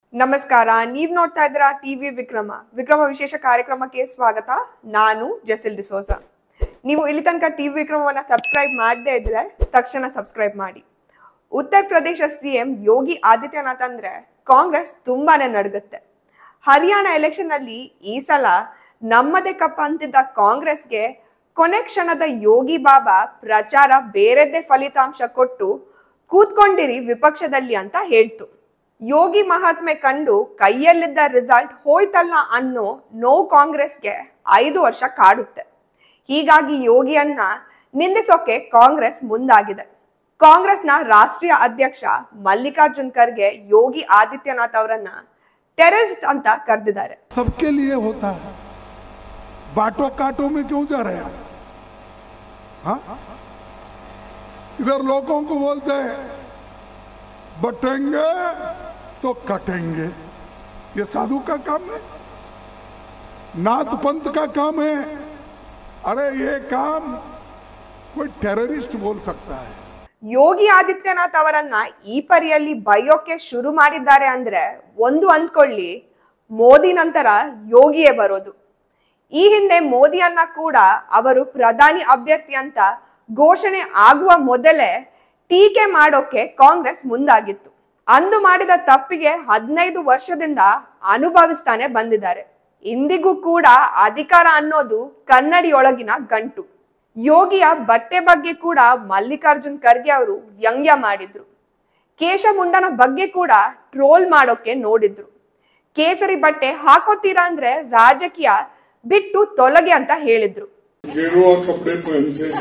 ನಮಸ್ಕಾರ ನೀವ್ ನೋಡ್ತಾ ಇದ್ದೀರಾ ಟಿವಿ ವಿಕ್ರಮ ವಿಕ್ರಮ ವಿಶೇಷ ಕಾರ್ಯಕ್ರಮಕ್ಕೆ ಸ್ವಾಗತ ನಾನು ಜೆಸಿಲ್ ಡಿಸೋಸ ನೀವು ಇಲ್ಲಿ ತನಕ ಟಿವಿ ವಿಕ್ರಮವನ್ನ ಸಬ್ಸ್ಕ್ರೈಬ್ ಮಾಡದೇ ಇದ್ರೆ ತಕ್ಷಣ ಸಬ್ಸ್ಕ್ರೈಬ್ ಮಾಡಿ ಉತ್ತರ ಪ್ರದೇಶ ಸಿಎಂ ಯೋಗಿ ಆದಿತ್ಯನಾಥ್ ಅಂದ್ರೆ ಕಾಂಗ್ರೆಸ್ ತುಂಬಾನೇ ನಡಗುತ್ತೆ ಹರಿಯಾಣ ಎಲೆಕ್ಷನ್ ಅಲ್ಲಿ ಈ ಸಲ ನಮ್ಮದೇ ಕಪ್ಪ ಅಂತಿದ್ದ ಕಾಂಗ್ರೆಸ್ಗೆ ಕೊನೆ ಕ್ಷಣದ ಯೋಗಿ ಬಾಬಾ ಪ್ರಚಾರ ಬೇರೆದ್ದೇ ಫಲಿತಾಂಶ ಕೊಟ್ಟು ಕೂತ್ಕೊಂಡಿರಿ ವಿಪಕ್ಷದಲ್ಲಿ ಅಂತ ಹೇಳ್ತು ಯೋಗಿ ಮಹಾತ್ಮೆ ಕಂಡು ಕೈಯಲ್ಲಿದ್ದ ರಿಸಲ್ಟ್ ಹೋಯ್ತಲ್ಲ ಅನ್ನೋ ನೋವು ಕಾಂಗ್ರೆಸ್ಗೆ ಐದು ವರ್ಷ ಕಾಡುತ್ತೆ ಹೀಗಾಗಿ ಯೋಗಿಯನ್ನ ನಿಂದಿಸೋಕೆ ಕಾಂಗ್ರೆಸ್ ಮುಂದಾಗಿದೆ ಕಾಂಗ್ರೆಸ್ನ ರಾಷ್ಟ್ರೀಯ ಅಧ್ಯಕ್ಷ ಮಲ್ಲಿಕಾರ್ಜುನ್ ಖರ್ಗೆ ಯೋಗಿ ಆದಿತ್ಯನಾಥ್ ಅವರನ್ನ ಟೆರರಿಸ್ಟ್ ಅಂತ ಕರೆದಿದ್ದಾರೆ सबके लिए होता है बाटो काटो में क्यों जा रहे हैं हाँ? इधर लोगों को बोलते हैं बटेंगे तो कटेंगे ये साधु का काम है नाथ पंथ का काम है अरे ये काम कोई टेररिस्ट बोल सकता है ಯೋಗಿ ಆದಿತ್ಯನಾಥ್ ಅವರನ್ನ ಈ ಪರಿಯಲ್ಲಿ ಬೈಯೋಕೆ ಶುರು ಮಾಡಿದ್ದಾರೆ ಅಂದ್ರೆ ಒಂದು ಅಂದ್ಕೊಳ್ಳಿ ಮೋದಿ ನಂತರ ಯೋಗಿಯೇ ಬರೋದು ಈ ಹಿಂದೆ ಮೋದಿಯನ್ನ ಕೂಡ ಅವರು ಪ್ರಧಾನಿ ಅಭ್ಯರ್ಥಿ ಅಂತ ಘೋಷಣೆ ಆಗುವ ಮೊದಲೇ ಟೀಕೆ ಮಾಡೋಕೆ ಕಾಂಗ್ರೆಸ್ ಮುಂದಾಗಿತ್ತು ಅಂದು ಮಾಡಿದ ತಪ್ಪಿಗೆ ಹದಿನೈದು ವರ್ಷದಿಂದ ಅನುಭವಿಸ್ತಾನೆ ಬಂದಿದ್ದಾರೆ ಇಂದಿಗೂ ಕೂಡ ಅಧಿಕಾರ ಅನ್ನೋದು ಕನ್ನಡಿಯೊಳಗಿನ ಗಂಟು ಯೋಗಿಯ ಬಟ್ಟೆ ಬಗ್ಗೆ ಕೂಡ ಮಲ್ಲಿಕಾರ್ಜುನ್ ಖರ್ಗೆ ಅವರು ವ್ಯಂಗ್ಯ ಮಾಡಿದ್ರು ಕೇಶಮುಂಡನ ಬಗ್ಗೆ ಕೂಡ ಟ್ರೋಲ್ ಮಾಡೋಕೆ ನೋಡಿದ್ರು ಕೇಸರಿ ಬಟ್ಟೆ ಹಾಕೋತೀರಾ ಅಂದ್ರೆ ರಾಜಕೀಯ ಬಿಟ್ಟು ತೊಲಗೆ ಅಂತ ಹೇಳಿದ್ರು गेरुआ कपड़े पहनते हैं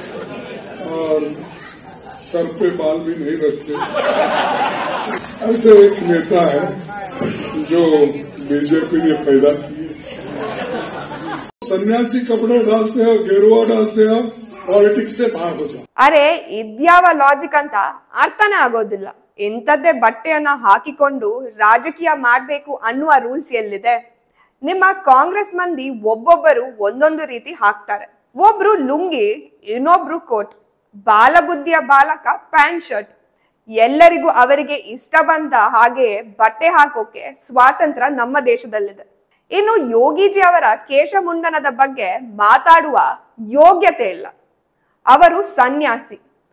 और सर पे बाल भी नहीं रखते ऐसे एक नेता है जो बीजेपी ने पैदा किए सन्यासी कपड़े डालते हो गेरुआ डालते हो पॉलिटिक्स से बाहर हो जाओ ಅರೆ ಇದ್ಯಾವ ಲಾಜಿಕ್ ಅಂತ ಅರ್ಥನೇ ಆಗೋದಿಲ್ಲ ಇಂಥದ್ದೇ ಬಟ್ಟೆಯನ್ನ ಹಾಕಿಕೊಂಡು ರಾಜಕೀಯ ಮಾಡ್ಬೇಕು ಅನ್ನುವ ರೂಲ್ಸ್ ಎಲ್ಲಿದೆ ನಿಮ್ಮ ಕಾಂಗ್ರೆಸ್ ಮಂದಿ ಒಬ್ಬೊಬ್ಬರು ಒಂದೊಂದು ರೀತಿ ಹಾಕ್ತಾರೆ ಒಬ್ರು ಲುಂಗಿ ಇನ್ನೊಬ್ರು ಕೋಟ್ ಬಾಲಬುದ್ಧಿಯ ಬಾಲಕ ಪ್ಯಾಂಟ್ ಶರ್ಟ್ ಎಲ್ಲರಿಗೂ ಅವರಿಗೆ ಇಷ್ಟ ಬಂದ ಹಾಗೆಯೇ ಬಟ್ಟೆ ಹಾಕೋಕೆ ಸ್ವಾತಂತ್ರ್ಯ ನಮ್ಮ ದೇಶದಲ್ಲಿದೆ ಇನ್ನು ಯೋಗೀಜಿ ಅವರ ಕೇಶಮುಂಡನದ ಬಗ್ಗೆ ಮಾತಾಡುವ ಯೋಗ್ಯತೆ ಇಲ್ಲ ಅವರು ಸನ್ಯಾಸಿ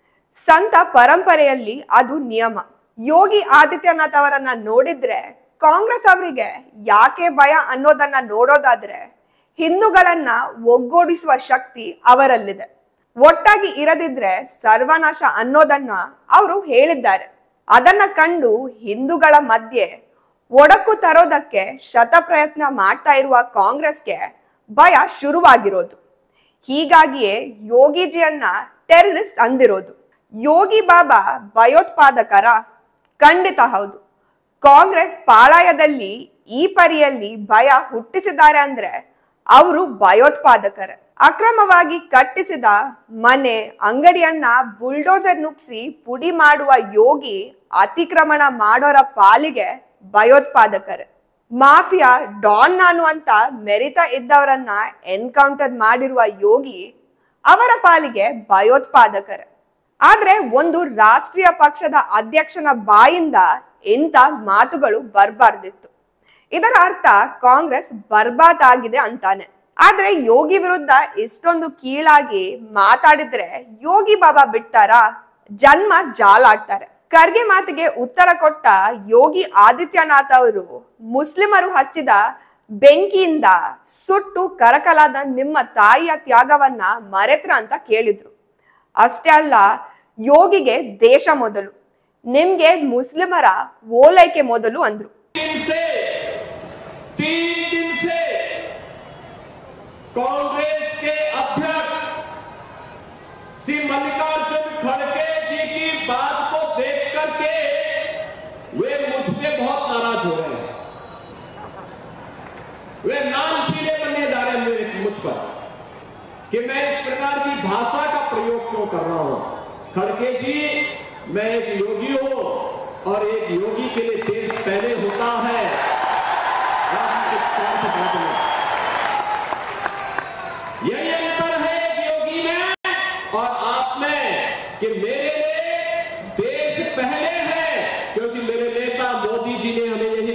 ಸಂತ ಪರಂಪರೆಯಲ್ಲಿ ಅದು ನಿಯಮ ಯೋಗಿ ಆದಿತ್ಯನಾಥ್ ಅವರನ್ನ ನೋಡಿದ್ರೆ ಕಾಂಗ್ರೆಸ್ ಅವರಿಗೆ ಯಾಕೆ ಭಯ ಅನ್ನೋದನ್ನ ನೋಡೋದಾದ್ರೆ ಹಿಂದೂಗಳನ್ನ ಒಗ್ಗೂಡಿಸುವ ಶಕ್ತಿ ಅವರಲ್ಲಿದೆ ಒಟ್ಟಾಗಿ ಇರದಿದ್ರೆ ಸರ್ವನಾಶ ಅನ್ನೋದನ್ನ ಅವರು ಹೇಳಿದ್ದಾರೆ ಅದನ್ನ ಕಂಡು ಹಿಂದೂಗಳ ಮಧ್ಯೆ ಒಡಕು ತರೋದಕ್ಕೆ ಶತ ಪ್ರಯತ್ನ ಮಾಡ್ತಾ ಇರುವ ಕಾಂಗ್ರೆಸ್ಗೆ ಭಯ ಶುರುವಾಗಿರೋದು ಹೀಗಾಗಿಯೇ ಯೋಗಿಜಿಯನ್ನ ಟೆರರಿಸ್ಟ್ ಅಂದಿರೋದು ಯೋಗಿ ಬಾಬಾ ಭಯೋತ್ಪಾದಕರ ಖಂಡಿತ ಹೌದು ಕಾಂಗ್ರೆಸ್ ಪಾಳಯದಲ್ಲಿ ಈ ಪರಿಯಲ್ಲಿ ಭಯ ಹುಟ್ಟಿಸಿದ್ದಾರೆ ಅಂದ್ರೆ ಅವರು ಭಯೋತ್ಪಾದಕರ ಅಕ್ರಮವಾಗಿ ಕಟ್ಟಿಸಿದ ಮನೆ ಅಂಗಡಿಯನ್ನ ಬುಲ್ಡೋಸರ್ ನುಗ್ಸಿ ಪುಡಿ ಮಾಡುವ ಯೋಗಿ ಅತಿಕ್ರಮಣ ಮಾಡೋರ ಪಾಲಿಗೆ ಭಯೋತ್ಪಾದಕರೇ ಮಾಫಿಯಾ ಡಾನ್ ನಾನು ಅಂತ ಮೆರಿತಾ ಇದ್ದವರನ್ನ ಎನ್ಕೌಂಟರ್ ಮಾಡಿರುವ ಯೋಗಿ ಅವರ ಪಾಲಿಗೆ ಭಯೋತ್ಪಾದಕರ ಆದ್ರೆ ಒಂದು ರಾಷ್ಟ್ರೀಯ ಪಕ್ಷದ ಅಧ್ಯಕ್ಷನ ಬಾಯಿಂದ ಇಂಥ ಮಾತುಗಳು ಬರಬಾರ್ದಿತ್ತು ಇದರ ಅರ್ಥ ಕಾಂಗ್ರೆಸ್ ಬರ್ಬಾದ್ ಆಗಿದೆ ಅಂತಾನೆ ಆದ್ರೆ ಯೋಗಿ ವಿರುದ್ಧ ಇಷ್ಟೊಂದು ಕೀಳಾಗಿ ಮಾತಾಡಿದ್ರೆ ಯೋಗಿ ಬಾಬಾ ಬಿಡ್ತಾರಾ ಜನ್ಮ ಜಾಲಾಡ್ತಾರೆ ಖರ್ಗೆ ಮಾತಿಗೆ ಉತ್ತರ ಕೊಟ್ಟ ಯೋಗಿ ಆದಿತ್ಯನಾಥ್ ಅವರು ಮುಸ್ಲಿಮರು ಹಚ್ಚಿದ ಬೆಂಕಿಯಿಂದ ಸುಟ್ಟು ಕರಕಲಾದ ನಿಮ್ಮ ತಾಯಿಯ ತ್ಯಾಗವನ್ನ ಮರೆತ್ರ ಅಂತ ಕೇಳಿದ್ರು ಅಷ್ಟೇ ಅಲ್ಲ ಯೋಗಿಗೆ ದೇಶ ಮೊದಲು ನಿಮ್ಗೆ ಮುಸ್ಲಿಮರ ಓಲೈಕೆ ಮೊದಲು ಅಂದ್ರು दिन से तीन दिन से कांग्रेस के अध्यक्ष श्री मल्लिकार्जुन खड़गे जी की बात को देख करके वे मुझ पे बहुत नाराज हो रहे हैं वे नाम पीले बनने जा रहे हैं मेरे मुझ पर कि मैं इस प्रकार की भाषा का प्रयोग क्यों कर रहा हूं खड़गे जी मैं एक योगी हूं और एक योगी के लिए देश पहले होता है राजनीतिक स्वार्थ बाद में यही अंतर है एक योगी में और आप में कि मेरे लिए देश पहले है क्योंकि मेरे नेता मोदी जी ने हमें यही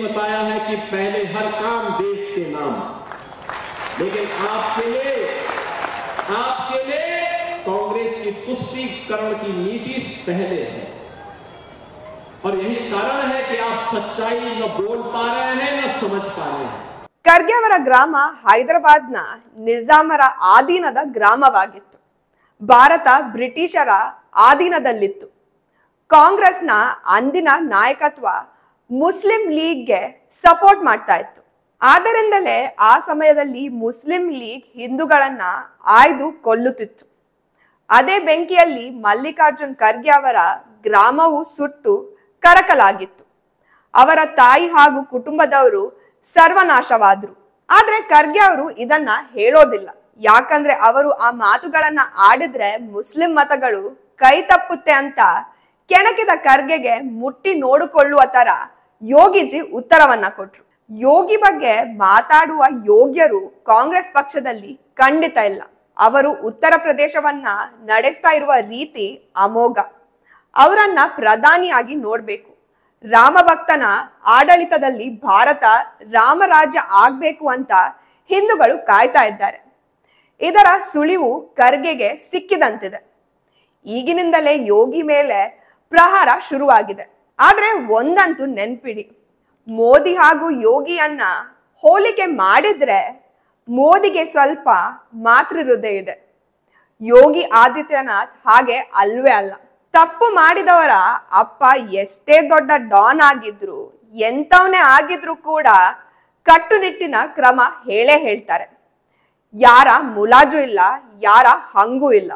है कि पहले हर काम देश के नाम लेकिन आपके लिए आपके लिए कांग्रेस की तुष्टीकरण की नीति पहले है और यही कारण है कि आप सच्चाई न बोल पा रहे हैं न समझ पा रहे हैं ಖರ್ಗೆ ಅವರ ಗ್ರಾಮ ಹೈದರಾಬಾದ್ನ ನಿಜಾಮರ ಆಧೀನದ ಗ್ರಾಮವಾಗಿತ್ತು ಭಾರತ ಬ್ರಿಟಿಷರ ಆಧೀನದಲ್ಲಿತ್ತು ಕಾಂಗ್ರೆಸ್ನ ಅಂದಿನ ನಾಯಕತ್ವ ಮುಸ್ಲಿಂ ಲೀಗ್ಗೆ ಸಪೋರ್ಟ್ ಮಾಡ್ತಾ ಇತ್ತು ಆದ್ದರಿಂದಲೇ ಆ ಸಮಯದಲ್ಲಿ ಮುಸ್ಲಿಂ ಲೀಗ್ ಹಿಂದೂಗಳನ್ನ ಆಯ್ದು ಕೊಲ್ಲುತ್ತಿತ್ತು ಅದೇ ಬೆಂಕಿಯಲ್ಲಿ ಮಲ್ಲಿಕಾರ್ಜುನ್ ಖರ್ಗೆ ಅವರ ಗ್ರಾಮವು ಸುಟ್ಟು ಕರಕಲಾಗಿತ್ತು ಅವರ ತಾಯಿ ಹಾಗೂ ಕುಟುಂಬದವರು ಸರ್ವನಾಶವಾದ್ರು ಆದ್ರೆ ಖರ್ಗೆ ಅವರು ಇದನ್ನ ಹೇಳೋದಿಲ್ಲ ಯಾಕಂದ್ರೆ ಅವರು ಆ ಮಾತುಗಳನ್ನ ಆಡಿದ್ರೆ ಮುಸ್ಲಿಂ ಮತಗಳು ಕೈ ತಪ್ಪುತ್ತೆ ಅಂತ ಕೆಣಕಿದ ಖರ್ಗೆಗೆ ಮುಟ್ಟಿ ನೋಡಿಕೊಳ್ಳುವ ತರ ಯೋಗಿಜಿ ಉತ್ತರವನ್ನ ಕೊಟ್ರು ಯೋಗಿ ಬಗ್ಗೆ ಮಾತಾಡುವ ಯೋಗ್ಯರು ಕಾಂಗ್ರೆಸ್ ಪಕ್ಷದಲ್ಲಿ ಖಂಡಿತ ಇಲ್ಲ ಅವರು ಉತ್ತರ ಪ್ರದೇಶವನ್ನ ನಡೆಸ್ತಾ ಇರುವ ರೀತಿ ಅಮೋಘ ಅವರನ್ನ ಪ್ರಧಾನಿಯಾಗಿ ನೋಡ್ಬೇಕು ರಾಮಭಕ್ತನ ಆಡಳಿತದಲ್ಲಿ ಭಾರತ ರಾಮರಾಜ್ಯ ಆಗ್ಬೇಕು ಅಂತ ಹಿಂದೂಗಳು ಕಾಯ್ತಾ ಇದ್ದಾರೆ ಇದರ ಸುಳಿವು ಖರ್ಗೆಗೆ ಸಿಕ್ಕಿದಂತಿದೆ ಈಗಿನಿಂದಲೇ ಯೋಗಿ ಮೇಲೆ ಪ್ರಹಾರ ಶುರುವಾಗಿದೆ ಆದ್ರೆ ಒಂದಂತೂ ನೆನ್ಪಿಡಿ ಮೋದಿ ಹಾಗೂ ಯೋಗಿಯನ್ನ ಹೋಲಿಕೆ ಮಾಡಿದ್ರೆ ಮೋದಿಗೆ ಸ್ವಲ್ಪ ಮಾತೃ ಹೃದಯ ಇದೆ ಯೋಗಿ ಆದಿತ್ಯನಾಥ್ ಹಾಗೆ ಅಲ್ವೇ ಅಲ್ಲ ತಪ್ಪು ಮಾಡಿದವರ ಅಪ್ಪ ಎಷ್ಟೇ ದೊಡ್ಡ ಡಾನ್ ಆಗಿದ್ರು ಎಂತವನೇ ಆಗಿದ್ರು ಕೂಡ ಕಟ್ಟುನಿಟ್ಟಿನ ಕ್ರಮ ಹೇಳೇ ಹೇಳ್ತಾರೆ ಯಾರ ಮುಲಾಜು ಇಲ್ಲ ಯಾರ ಹಂಗೂ ಇಲ್ಲ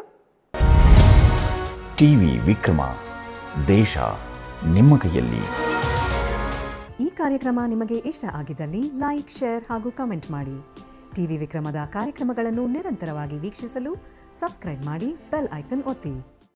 ಟಿವಿ ವಿಕ್ರಮ ದೇಶ ನಿಮ್ಮ ಕೈಯಲ್ಲಿ ಈ ಕಾರ್ಯಕ್ರಮ ನಿಮಗೆ ಇಷ್ಟ ಆಗಿದ್ದಲ್ಲಿ ಲೈಕ್ ಶೇರ್ ಹಾಗೂ ಕಮೆಂಟ್ ಮಾಡಿ ಟಿವಿ ವಿಕ್ರಮದ ಕಾರ್ಯಕ್ರಮಗಳನ್ನು ನಿರಂತರವಾಗಿ ವೀಕ್ಷಿಸಲು ಸಬ್ಸ್ಕ್ರೈಬ್ ಮಾಡಿ ಬೆಲ್ ಐಕನ್ ಒತ್ತಿ